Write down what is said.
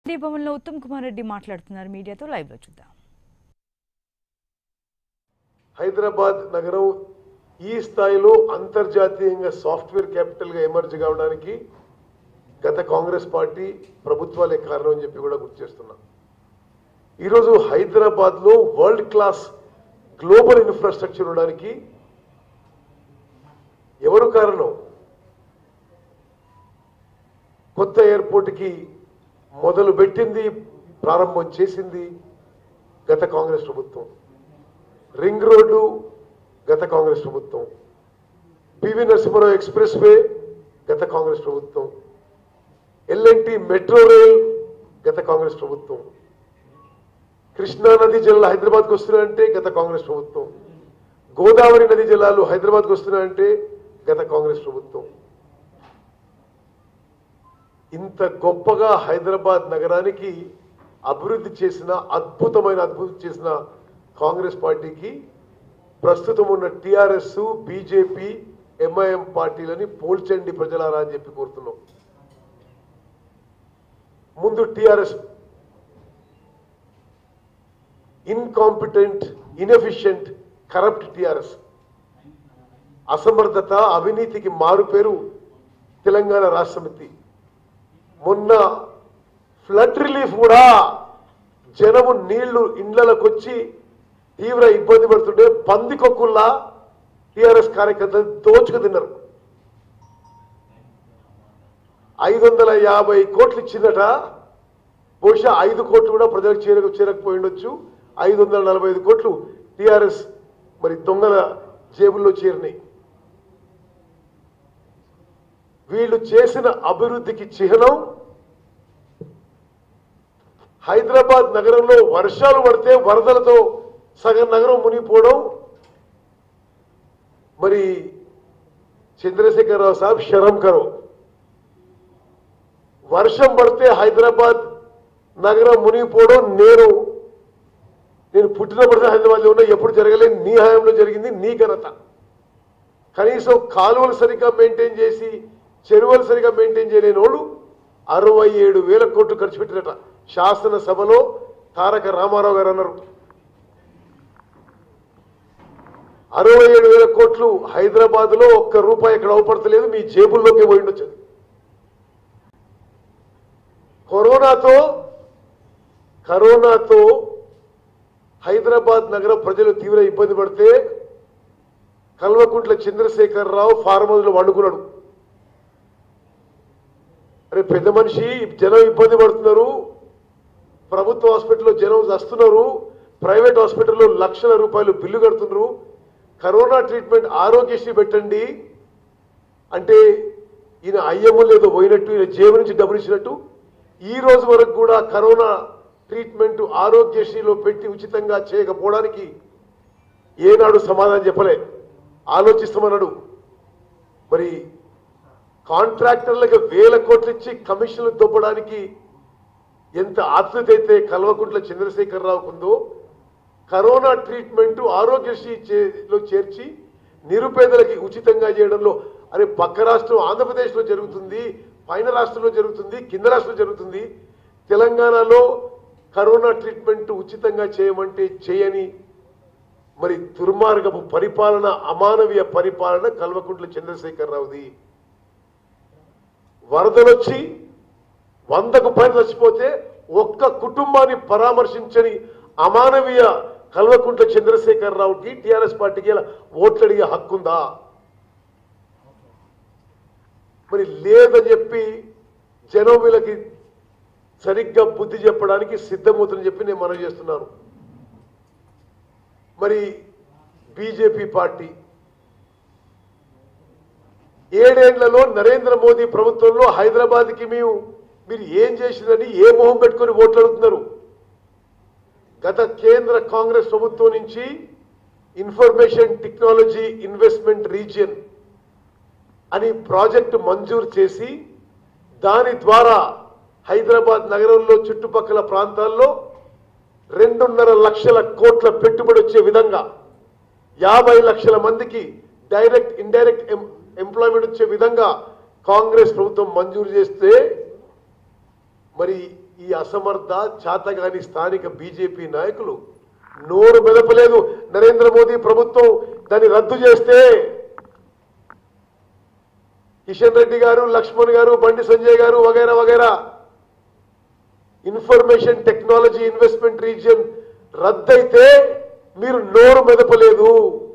ఢిల్లీ భవన్లో ఉత్తమ్ కుమార్ రెడ్డి మాట్లాడుతున్నారు మీడియాతో లైవ్లో చూద్దాం హైదరాబాద్ నగరం ఈ స్థాయిలో అంతర్జాతీయంగా సాఫ్ట్వేర్ క్యాపిటల్గా ఎమర్జ్ కావడానికి గత కాంగ్రెస్ పార్టీ ప్రభుత్వాలే కారణం అని చెప్పి కూడా గుర్తు చేస్తున్నా ఈరోజు హైదరాబాద్లో వరల్డ్ క్లాస్ గ్లోబల్ ఇన్ఫ్రాస్ట్రక్చర్ ఉండడానికి ఎవరు కారణం కొత్త ఎయిర్పోర్ట్కి మొదలు పెట్టింది ప్రారంభం చేసింది గత కాంగ్రెస్ ప్రభుత్వం రింగ్ రోడ్డు గత కాంగ్రెస్ ప్రభుత్వం పివి నరసింహరావు ఎక్స్ప్రెస్ వే గత కాంగ్రెస్ ప్రభుత్వం ఎల్ఎన్టి మెట్రో రైల్ గత కాంగ్రెస్ ప్రభుత్వం కృష్ణా నది జలాలు హైదరాబాద్కు వస్తున్నాయంటే గత కాంగ్రెస్ ప్రభుత్వం గోదావరి నది జలాలు హైదరాబాద్కు వస్తున్నాయంటే గత కాంగ్రెస్ ప్రభుత్వం ఇంత గొప్పగా హైదరాబాద్ నగరానికి అభివృద్ధి చేసిన అద్భుతమైన అభివృద్ధి చేసిన కాంగ్రెస్ పార్టీకి ప్రస్తుతం ఉన్న టిఆర్ఎస్ బీజేపీ ఎంఐఎం పార్టీలని పోల్చండి ప్రజలారా అని చెప్పి కోరుతున్నాం ముందు TRS incompetent inefficient corrupt TRS అసమర్థత అవినీతికి మారు పేరు తెలంగాణ రాష్ట్ర సమితి మొన్న ఫ్లడ్ రిలీఫ్ కూడా జనము నీళ్లు ఇండ్లకు వచ్చి తీవ్ర ఇబ్బంది పడుతుంటే పందికొక్కుల్లా టిఆర్ఎస్ కార్యకర్తలు దోచుకు తిన్నారు ఐదు వందల యాభై కోట్లు ఇచ్చిందట బహుశా ఐదు కోట్లు కూడా ప్రజలకు చేరక చేరకపోయి ఉండొచ్చు ఐదు వందల నలభై ఐదు కోట్లు టిఆర్ఎస్ మరి దొంగల జేబుల్లో చేరినాయి వీళ్ళు చేసిన అభివృద్ధికి చిహ్నం హైదరాబాద్ నగరంలో వర్షాలు పడితే వరదలతో సగం నగరం మునిగిపోవడం మరి చంద్రశేఖరరావు సాబ్ శరం కరో వర్షం పడితే హైదరాబాద్ నగరం మునిగిపోవడం నేను నేను పుట్టినప్పటికీ హైదరాబాద్లో ఉన్నా ఎప్పుడు జరగలేదు నీ హయాంలో జరిగింది నీ ఘనత కనీసం కాలువలు సరిగ్గా మెయింటైన్ చేసి చెరువులు సరిగ్గా మెయింటైన్ చేయలేని వాడు అరవై ఏడు వేల కోట్లు ఖర్చు పెట్టినట శాసనసభలో తారక రామారావు గారు అన్నారు అరవై ఏడు వేల కోట్లు హైదరాబాద్ లో ఒక్క రూపాయి ఇక్కడ అవపడతలేదు మీ జేబుల్లోకి పోయి ఉండొచ్చు అది. కరోనాతో కరోనాతో హైదరాబాద్ నగర ప్రజలు తీవ్ర ఇబ్బంది పడితే కల్వకుంట్ల చంద్రశేఖరరావు ఫార్మ్ హౌస్ లో వండుకున్నాడు అరే పెద్ద మనిషి జనం ఇబ్బంది పడుతున్నారు ప్రభుత్వ హాస్పిటల్లో జనం వస్తున్నారు ప్రైవేట్ హాస్పిటల్లో లక్షల రూపాయలు బిల్లు కడుతున్నారు కరోనా ట్రీట్మెంట్ ఆరోగ్యశ్రీ పెట్టండి అంటే ఈయన అయ్యమ్మ లేదో పోయినట్టు ఈయన జేబు నుంచి డబ్బులు ఇచ్చినట్టు ఈ రోజు వరకు కూడా కరోనా ట్రీట్మెంట్ ఆరోగ్యశ్రీలో పెట్టి ఉచితంగా చేయకపోవడానికి ఏనాడు సమాధానం చెప్పలే ఆలోచిస్తామన్నాడు మరి కాంట్రాక్టర్లకు వేల కోట్లు ఇచ్చి కమిషన్లు దొబ్బడానికి ఎంత ఆతృత అయితే కల్వకుంట్ల చంద్రశేఖరరావుకు ఉందో కరోనా ట్రీట్మెంట్ ఆరోగ్యశ్రీ చే- లో చేర్చి నిరుపేదలకి ఉచితంగా చేయడంలో అరే పక్క రాష్ట్రం ఆంధ్రప్రదేశ్లో జరుగుతుంది పైన రాష్ట్రంలో జరుగుతుంది కింద రాష్ట్రంలో జరుగుతుంది తెలంగాణలో కరోనా ట్రీట్మెంట్ ఉచితంగా చేయమంటే చేయని మరి దుర్మార్గపు పరిపాలన అమానవీయ పరిపాలన కల్వకుంట్ల చంద్రశేఖరరావుది వరదలొచ్చి వందకు పైన చచ్చిపోతే ఒక్క కుటుంబాన్ని పరామర్శించని అమానవీయ కల్వకుంట్ల చంద్రశేఖరరావుకి టిఆర్ఎస్ పార్టీకి ఇలా ఓట్లు అడిగే హక్కుందా మరి లేదని చెప్పి జనం వీళ్ళకి సరిగ్గా బుద్ధి చెప్పడానికి సిద్ధమవుతుందని చెప్పి నేను మనవి చేస్తున్నాను మరి బీజేపీ పార్టీ ఏడేళ్లలో నరేంద్ర మోదీ ప్రభుత్వంలో హైదరాబాద్కి మేము మీరు ఏం చేసిందని ఏ మొహం పెట్టుకొని ఓట్లు అడుగుతున్నారు గత కేంద్ర కాంగ్రెస్ ప్రభుత్వం నుంచి ఇన్ఫర్మేషన్ టెక్నాలజీ ఇన్వెస్ట్మెంట్ రీజియన్ అని ప్రాజెక్టు మంజూరు చేసి దాని ద్వారా హైదరాబాద్ నగరంలో చుట్టుపక్కల ప్రాంతాల్లో రెండున్నర లక్షల కోట్ల పెట్టుబడి వచ్చే విధంగా యాభై లక్షల మందికి డైరెక్ట్ ఇండైరెక్ట్ ఎంప్లాయ్మెంట్ వచ్చే విధంగా కాంగ్రెస్ ప్రభుత్వం మంజూరు చేస్తే మరి ఈ అసమర్థ చాతగాని స్థానిక బీజేపీ నాయకులు నోరు మెదపలేదు నరేంద్ర మోదీ ప్రభుత్వం దాన్ని రద్దు చేస్తే కిషన్ రెడ్డి గారు లక్ష్మణ్ గారు బండి సంజయ్ గారు వగైరా వగైరా ఇన్ఫర్మేషన్ టెక్నాలజీ ఇన్వెస్ట్మెంట్ రీజియన్ రద్దయితే మీరు నోరు మెదపలేదు